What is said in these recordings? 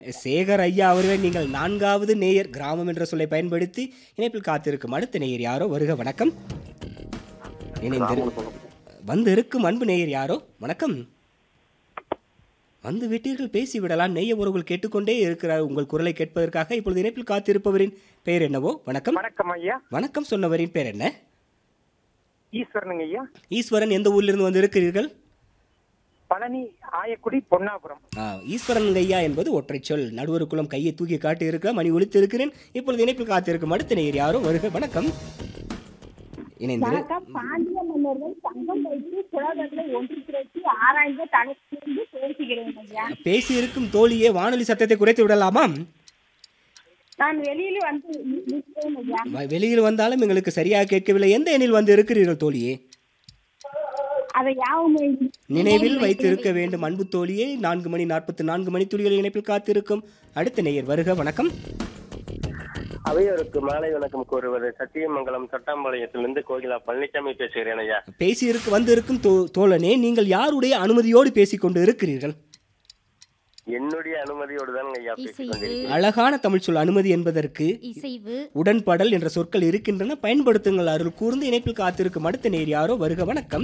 சேகர் ஐயா அவர்களே நீங்கள் நான்காவது நேயர் கிராமம் என்ற சொல்லை பயன்படுத்தி இணைப்பில் காத்திருக்கும் அடுத்த நேயர் யாரோ வருக வணக்கம் இணைந்திரு வந்து இருக்கும் அன்பு நேயர் யாரோ வணக்கம் வந்து விட்டீர்கள் பேசிவிடலாம் நெய்ய உறவுகள் கேட்டுக்கொண்டே இருக்கிறார் உங்கள் குரலை கேட்பதற்காக இப்பொழுது இணைப்பில் காத்திருப்பவரின் பெயர் என்னவோ வணக்கம் வணக்கம் ஐயா வணக்கம் சொன்னவரின் பெயர் என்ன ஈஸ்வரனுங்க ஐயா ஈஸ்வரன் எந்த ஊரிலிருந்து வந்து இருக்கிறீர்கள் பழனி ஆயக்குடி பொன்னாபுரம் ஆ, ஈஸ்வரன் ஐயா என்பது ஒற்றை சொல் நடுவருக்குளம் கையை தூக்கி காட்டி இருக்க மணி ஒலித்து இருக்கிறேன் இப்பொழுது இணைப்பில் காத்திருக்கும் அடுத்த நேயர் யாரோ வருக வணக்கம் இணைந்திரு வணக்கம் பாண்டிய மன்னர்கள் தங்கம் வைத்து புலவர்களை ஒன்று திரட்டி ஆராய்ந்து தலைப்பிலிருந்து பேசுகிறேன் ஐயா பேசியிருக்கும் தோழியே வானொலி சத்தத்தை குறைத்து விடலாமா நான் வெளியில வந்து நி- நிற்கிறேன் ஐயா வ- வெளியில் வந்தாலும் எங்களுக்கு சரியாக கேட்கவில்லை எந்த எண்ணில் வந்து இருக்கிறீர்கள் தோழியே அதை யாவும் நினைவில் வைத்திருக்க வேண்டும் அன்பு தோழியே நான்கு மணி நாற்பத்தி நான்கு மணி துளிகள் இணைப்பில் காத்திருக்கும் அடுத்த நேயர் வருக வணக்கம் அவையோருக்கு மாலை வணக்கம் கூறுவது சத்தியமங்கலம் தொட்டாம்பாளையத்திலிருந்து கோகிலா பழனிசாமி பேசுகிறேன் ஐயா பேசியிருக்கு வந்திருக்கும் தோ தோழனே நீங்கள் யாருடைய அனுமதியோடு பேசிக்கொண்டு இருக்கிறீர்கள் என்னுடைய அனுமதியோடு தான் ஐயா பேசிக் கொண்டிருக்கிறேன் அழகான தமிழ் சொல் அனுமதி என்பதற்கு இசைவு உடன்படல் என்ற சொற்கள் இருக்கின்றன பயன்படுத்துங்கள் அருள் கூர்ந்து இணைப்பில் காத்திருக்கும் அடுத்த நேர் யாரோ வருக வணக்கம்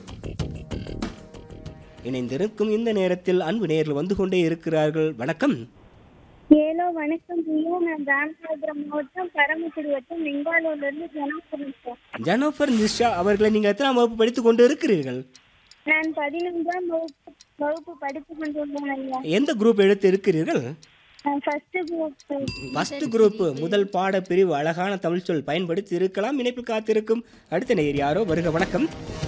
இணைந்திருக்கும் இந்த நேரத்தில் அன்பு நேரில் வந்து கொண்டே இருக்கிறார்கள் வணக்கம் ஏலோ வணக்கம் ஐயா நான் ராமநாதபுரம் மாவட்டம் பரமக்குடி வட்டம் லிங்காலூர்ல இருந்து ஜனாபுரம் சார் ஜனோஃபர் நிஷா அவர்களை நீங்கள் எத்தனாம் வகுப்பு படித்துக் கொண்டு இருக்கிறீர்கள் நான் பதினொன்றாம் வகுப்பு வகுப்பு படித்துக் கொண்டுள்ளேன் ஐயா எந்த குரூப் எடுத்து இருக்கிறீர்கள் நான் ஃபர்ஸ்ட் குரூப் ஃபர்ஸ்ட் குரூப் முதல் பாட பிரிவு அழகான தமிழ் சொல் பயன்படுத்தி இருக்கலாம் இணைப்பில் காத்திருக்கும் அடுத்த நேயர் யாரோ வருக வணக்கம்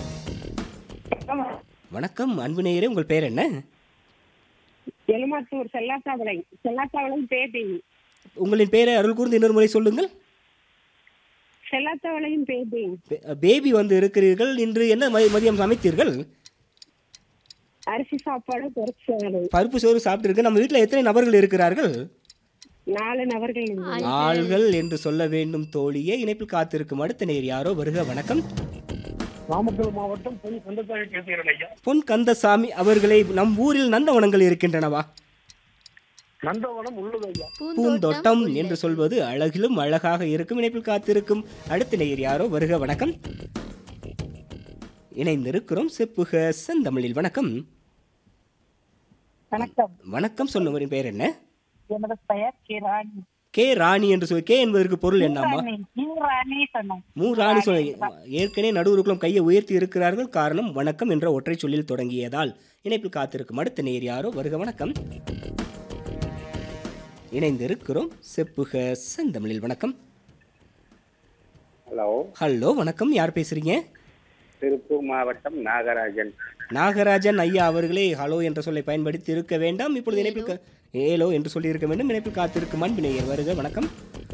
வணக்கம் அன்பு நேயரே உங்கள் பெயர் என்ன எலுமாத்தூர் செல்லாத்தாவளை செல்லாத்தாவளை பேபி உங்களின் பெயரை அருள் கூர்ந்து இன்னொரு முறை சொல்லுங்கள் செல்லாத்தாவளையும் பேபி பே- பேபி வந்து இருக்கிறீர்கள் இன்று என்ன மதி- மதியம் சமைத்தீர்கள் அரிசி சாப்பாடு பொறிச்சாடு பருப்பு சோறு சாப்பிட்டிருக்கு நம்ம வீட்டில் எத்தனை நபர்கள் இருக்கிறார்கள் நாலு நபர்கள் இங்க. ஆள்கள் என்று சொல்ல வேண்டும் தோழியே இணைப்பில் காத்திருக்கும் அடுத்த நேர் யாரோ வருக வணக்கம் நாமக்கல் மாவட்டம் பொன் சொந்தத்தாய் பேசுகிறேன் ஐயா பொன் கந்தசாமி அவர்களை நம் ஊரில் நந்தவனங்கள் இருக்கின்றனவா நந்தவனம் உள்ளது ஐயா பூந்தோட்டம் என்று சொல்வது அழகிலும் அழகாக இருக்கும் இணைப்பில் காத்திருக்கும் அடுத்த நேயர் யாரோ வருக வணக்கம் இணைந்திருக்கிறோம் செப்புக செந்தமிழில் வணக்கம் வணக்கம் வணக்கம் சொன்னவரின் பெயர் என்ன எனது பெயர் கிராணி கே ராணி என்று சொல் கே என்பதற்கு பொருள் என்னம்மா ராணி சொன்னேன் மூ ராணி சொல் ஏற்கனவே நடுவருக்குளம் கையை உயர்த்தி இருக்கிறார்கள் காரணம் வணக்கம் என்ற ஒற்றை சொல்லில் தொடங்கியதால் இணைப்பில் காத்திருக்கும் அடுத்த நேர் யாரோ வருக வணக்கம் இணைந்திருக்கிறோம் செப்புக செந்தமிழில் வணக்கம் ஹலோ ஹலோ வணக்கம் யார் பேசுறீங்க திருப்பூர் மாவட்டம் நாகராஜன் நாகராஜன் ஐயா அவர்களே ஹலோ என்ற சொல்லை பயன்படுத்தி இருக்க வேண்டாம் இப்பொழுது இணைப்பில் கா- ஏலோ என்று சொல்லியிருக்க வேண்டும் இணைப்பில் காத்திருக்கும் அன்பு நேயர் வருக வணக்கம்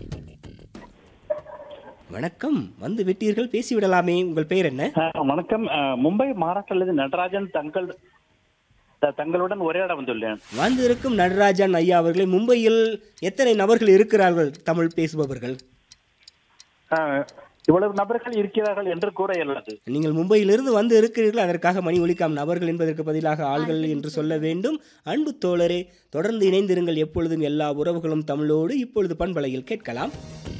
வணக்கம் வந்து விட்டீர்கள் பேசிவிடலாமே உங்கள் பெயர் என்ன ஆ, வணக்கம் ஆ, மும்பை மகாராஷ்டிரிலிருந்து நடராஜன் தங்கள் த- தங்களுடன் உரையாட வந்துள்ளேன் வந்திருக்கும் நடராஜன் ஐயா அவர்களே மும்பையில் எத்தனை நபர்கள் இருக்கிறார்கள் தமிழ் பேசுபவர்கள் ஆ, இவ்வளவு நபர்கள் இருக்கிறார்கள் என்று கூற இயலாது நீங்கள் மும்பையிலிருந்து வந்து இருக்கிறீர்கள் அதற்காக மணி ஒலிக்காம் நபர்கள் என்பதற்கு பதிலாக ஆள்கள் என்று சொல்ல வேண்டும் அன்பு தோழரே தொடர்ந்து இணைந்திருங்கள் எப்பொழுதும் எல்லா உறவுகளும் தமிழோடு இப்பொழுது பண்பலையில் கேட்கலாம்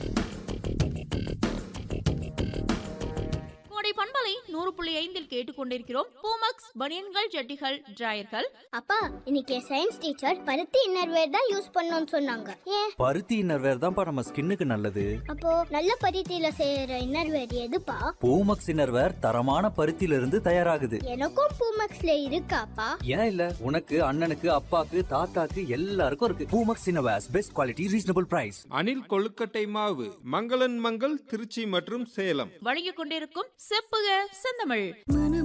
கோடை பண்பலை நூறு புள்ளி ஐந்தில் கேட்டுக்கொண்டிருக்கிறோம் பூமக்ஸ் பனியன்கள் ஜட்டிகள் டிராயர்கள் அப்பா இன்னைக்கு சயின்ஸ் டீச்சர் பருத்தி இன்னர்வேர் தான் யூஸ் பண்ணணும்னு சொன்னாங்க ஏன் பருத்தி இன்னர்வேர் தான்ப்பா நம்ம ஸ்கின்னுக்கு நல்லது அப்போ நல்ல பருத்தியில செய்யற இன்னர்வேர் எதுப்பா பூமக்ஸ் இன்னர்வேர் தரமான பருத்தியில இருந்து தயாராகுது எனக்கும் பூமக்ஸ்ல இருக்காப்பா ஏன் இல்ல உனக்கு அண்ணனுக்கு அப்பாக்கு தாத்தாக்கு எல்லாருக்கும் இருக்கு Poomex innerwears best quality reasonable price Anil கொழுக்கட்டை மாவு மங்களன் மங்கள் திருச்சி மற்றும் சேலம் வழங்கிக் கொண்டிருக்கும் செப்புக செந்தமிழ்